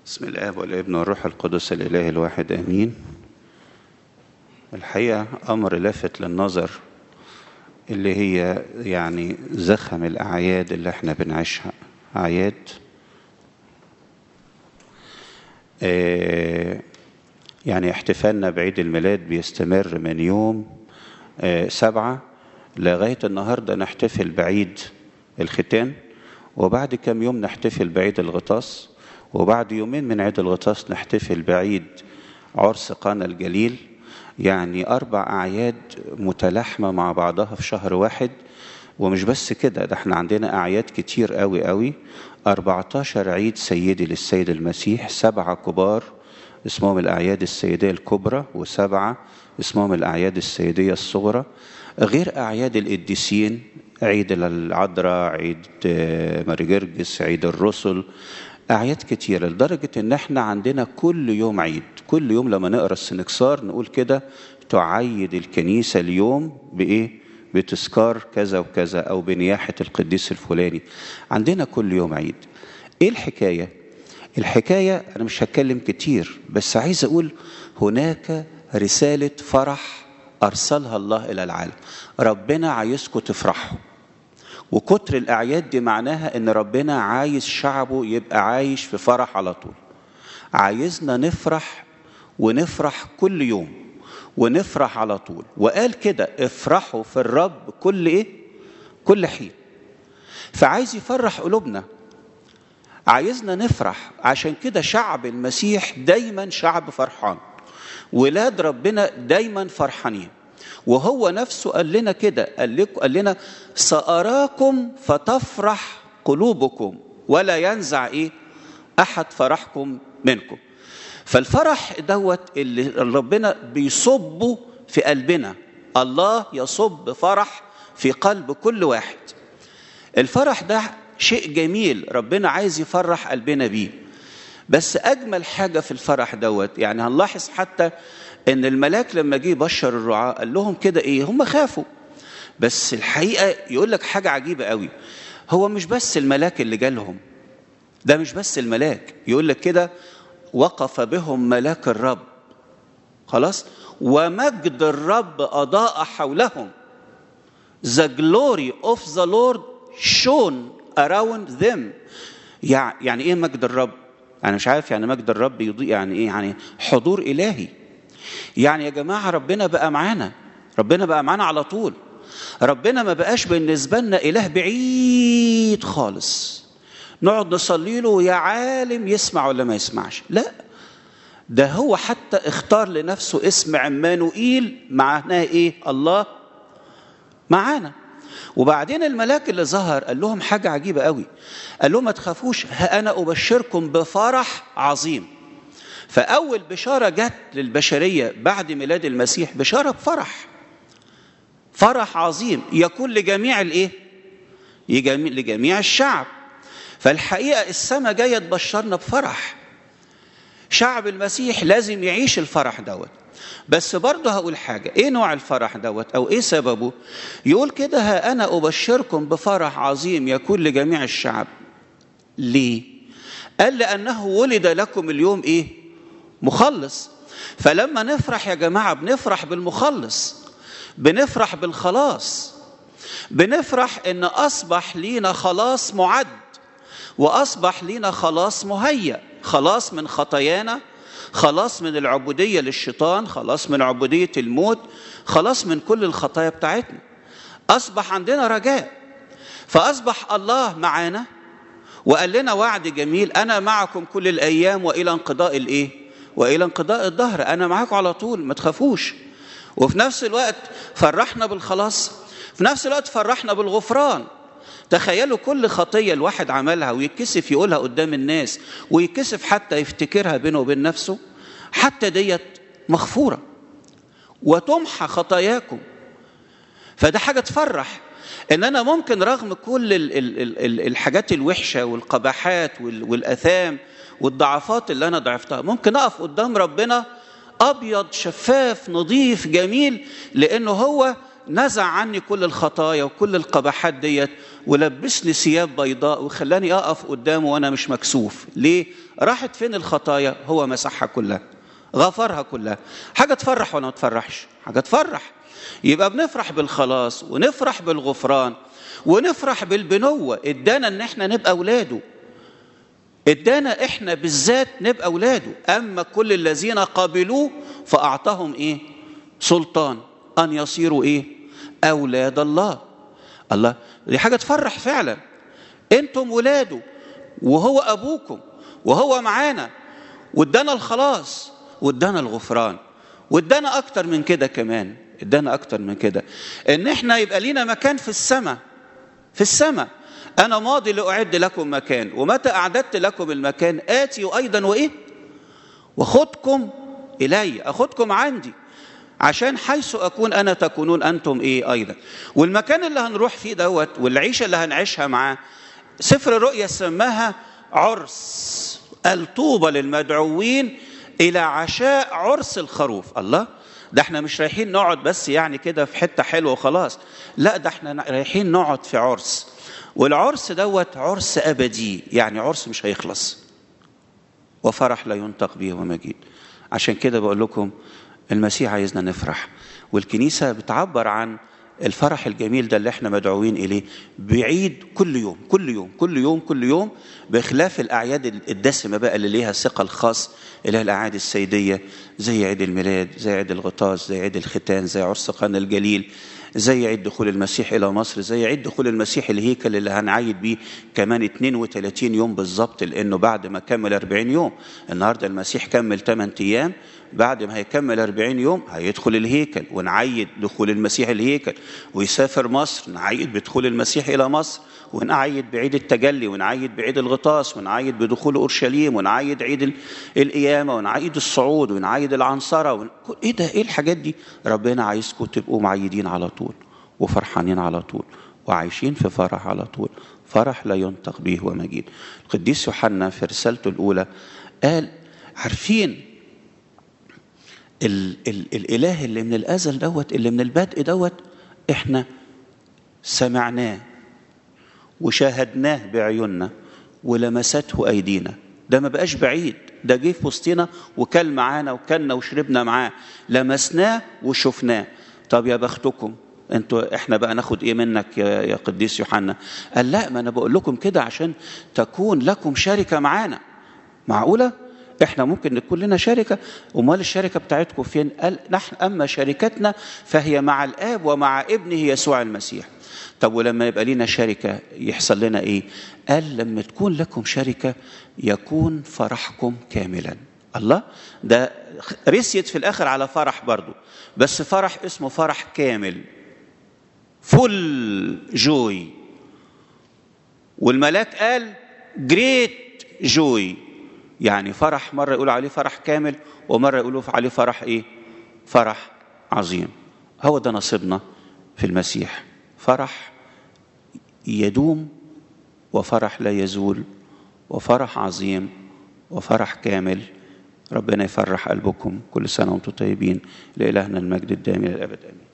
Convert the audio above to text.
بسم الآب والابن والروح القدس الإله الواحد آمين الحقيقة أمر لافت للنظر اللي هي يعني زخم الأعياد اللي احنا بنعيشها أعياد آه يعني احتفالنا بعيد الميلاد بيستمر من يوم آه سبعة لغاية النهاردة نحتفل بعيد الختان وبعد كم يوم نحتفل بعيد الغطاس وبعد يومين من عيد الغطاس نحتفل بعيد عرس قانا الجليل يعني أربع أعياد متلاحمة مع بعضها في شهر واحد ومش بس كده ده احنا عندنا أعياد كتير قوي قوي 14 عيد سيدي للسيد المسيح سبعة كبار اسمهم الأعياد السيدية الكبرى وسبعة اسمهم الأعياد السيدية الصغرى غير أعياد القديسين عيد العذراء عيد مرجرجس عيد الرسل أعياد كتيرة لدرجة إن إحنا عندنا كل يوم عيد كل يوم لما نقرأ السنكسار نقول كده تعيد الكنيسة اليوم بإيه؟ بتذكار كذا وكذا أو بنياحة القديس الفلاني عندنا كل يوم عيد إيه الحكاية؟ الحكاية أنا مش هتكلم كتير بس عايز أقول هناك رسالة فرح أرسلها الله إلى العالم ربنا عايزكم تفرحوا وكتر الأعياد دي معناها إن ربنا عايز شعبه يبقى عايش في فرح على طول عايزنا نفرح ونفرح كل يوم ونفرح على طول وقال كده افرحوا في الرب كل ايه كل حين فعايز يفرح قلوبنا عايزنا نفرح عشان كده شعب المسيح دايما شعب فرحان ولاد ربنا دايما فرحانين وهو نفسه قال لنا كده قال, لكم قال لنا سأراكم فتفرح قلوبكم ولا ينزع ايه احد فرحكم منكم فالفرح دوت اللي ربنا بيصبه في قلبنا الله يصب فرح في قلب كل واحد الفرح ده شيء جميل ربنا عايز يفرح قلبنا بيه بس اجمل حاجه في الفرح دوت يعني هنلاحظ حتى ان الملاك لما جه بشر الرعاة قال لهم كده ايه هم خافوا بس الحقيقه يقول لك حاجه عجيبه قوي هو مش بس الملاك اللي جالهم ده مش بس الملاك يقول لك كده وقف بهم ملاك الرب خلاص ومجد الرب اضاء حولهم the glory of the Lord shone around them يعني ايه مجد الرب انا مش عارف يعني مجد الرب يضيء يعني ايه يعني حضور الهي يعني يا جماعه ربنا بقى معانا ربنا بقى معانا على طول ربنا ما بقاش بالنسبه لنا اله بعيد خالص نقعد نصلي له يا عالم يسمع ولا ما يسمعش لا ده هو حتى اختار لنفسه اسم عمانوئيل معناه ايه الله معانا وبعدين الملاك اللي ظهر قال لهم حاجة عجيبة قوي قال لهم ما تخافوش ها أنا أبشركم بفرح عظيم فأول بشارة جت للبشرية بعد ميلاد المسيح بشارة بفرح فرح عظيم يكون لجميع الايه لجميع الشعب فالحقيقة السماء جاية تبشرنا بفرح شعب المسيح لازم يعيش الفرح دوت بس برضه هقول حاجة إيه نوع الفرح دوت أو إيه سببه يقول كده ها أنا أبشركم بفرح عظيم يكون لجميع الشعب ليه قال لأنه ولد لكم اليوم إيه مخلص فلما نفرح يا جماعة بنفرح بالمخلص بنفرح بالخلاص بنفرح إن أصبح لينا خلاص معد وأصبح لينا خلاص مهيأ خلاص من خطايانا خلاص من العبودية للشيطان خلاص من عبودية الموت خلاص من كل الخطايا بتاعتنا أصبح عندنا رجاء فأصبح الله معانا وقال لنا وعد جميل أنا معكم كل الأيام وإلى انقضاء الإيه؟ وإلى انقضاء الظهر أنا معاكم على طول ما تخافوش وفي نفس الوقت فرحنا بالخلاص في نفس الوقت فرحنا بالغفران تخيلوا كل خطية الواحد عملها ويتكسف يقولها قدام الناس ويتكسف حتى يفتكرها بينه وبين نفسه حتى ديت مغفورة وتمحى خطاياكم فده حاجة تفرح ان انا ممكن رغم كل ال ال ال الحاجات الوحشة والقباحات والاثام والضعفات اللي انا ضعفتها ممكن اقف قدام ربنا ابيض شفاف نظيف جميل لانه هو نزع عني كل الخطايا وكل القبحات ديت ولبسني ثياب بيضاء وخلاني اقف قدامه وانا مش مكسوف ليه راحت فين الخطايا هو مسحها كلها غفرها كلها حاجه تفرح ولا ما تفرحش حاجه تفرح يبقى بنفرح بالخلاص ونفرح بالغفران ونفرح بالبنوه ادانا ان احنا نبقى اولاده ادانا احنا بالذات نبقى اولاده اما كل الذين قبلوه فاعطاهم ايه سلطان ان يصيروا ايه اولاد الله الله دي حاجه تفرح فعلا انتم ولاده وهو ابوكم وهو معانا وادانا الخلاص وادانا الغفران وادانا اكتر من كده كمان ادانا اكتر من كده ان احنا يبقى لينا مكان في السماء في السماء انا ماضي لاعد لكم مكان ومتى اعددت لكم المكان اتي ايضا وايه وخدكم الي اخدكم عندي عشان حيث اكون انا تكونون انتم ايه ايضا والمكان اللي هنروح فيه دوت والعيشه اللي هنعيشها معاه سفر الرؤيا سماها عرس الطوبى للمدعوين الى عشاء عرس الخروف الله ده احنا مش رايحين نقعد بس يعني كده في حته حلوه وخلاص لا ده احنا رايحين نقعد في عرس والعرس دوت عرس ابدي يعني عرس مش هيخلص وفرح لا ينطق به ومجيد عشان كده بقول لكم المسيح عايزنا نفرح والكنيسه بتعبر عن الفرح الجميل ده اللي احنا مدعوين اليه بعيد كل يوم كل يوم كل يوم كل يوم بخلاف الاعياد الدسمه بقى اللي ليها الثقه الخاص اللي هي الاعياد السيديه زي عيد الميلاد زي عيد الغطاس زي عيد الختان زي عرس قنا الجليل زي عيد دخول المسيح الى مصر زي عيد دخول المسيح الهيكل اللي هنعيد بيه كمان 32 يوم بالظبط لانه بعد ما كمل 40 يوم النهارده المسيح كمل 8 ايام بعد ما هيكمل 40 يوم هيدخل الهيكل ونعيد دخول المسيح الهيكل ويسافر مصر نعيد بدخول المسيح الى مصر ونعيد بعيد التجلي ونعيد بعيد الغطاس ونعيد بدخول اورشليم ونعيد عيد القيامه ونعيد الصعود ونعيد العنصره ون... ايه ده ايه الحاجات دي ربنا عايزكم تبقوا معيدين على طول وفرحانين على طول وعايشين في فرح على طول فرح لا ينطق به ومجيد القديس يوحنا في رسالته الاولى قال عارفين ال ال الاله اللي من الازل دوت اللي من البدء دوت احنا سمعناه وشاهدناه بعيوننا ولمسته ايدينا ده ما بقاش بعيد ده جه في وسطنا وكل معانا وكلنا وشربنا معاه لمسناه وشفناه طب يا بختكم انتوا احنا بقى ناخد ايه منك يا, يا قديس يوحنا قال لا ما انا بقول لكم كده عشان تكون لكم شركه معانا معقوله احنا ممكن نكون لنا شركه امال الشركه بتاعتكم فين قال نحن اما شركتنا فهي مع الاب ومع ابنه يسوع المسيح طب ولما يبقى لنا شركه يحصل لنا ايه قال لما تكون لكم شركه يكون فرحكم كاملا الله ده رسيت في الاخر على فرح برضو بس فرح اسمه فرح كامل فول جوي والملاك قال جريت جوي يعني فرح مرة يقولوا عليه فرح كامل ومرة يقولوا عليه فرح إيه فرح عظيم هو ده نصيبنا في المسيح فرح يدوم وفرح لا يزول وفرح عظيم وفرح كامل ربنا يفرح قلبكم كل سنة وانتم طيبين لإلهنا المجد الدائم إلى الأبد آمين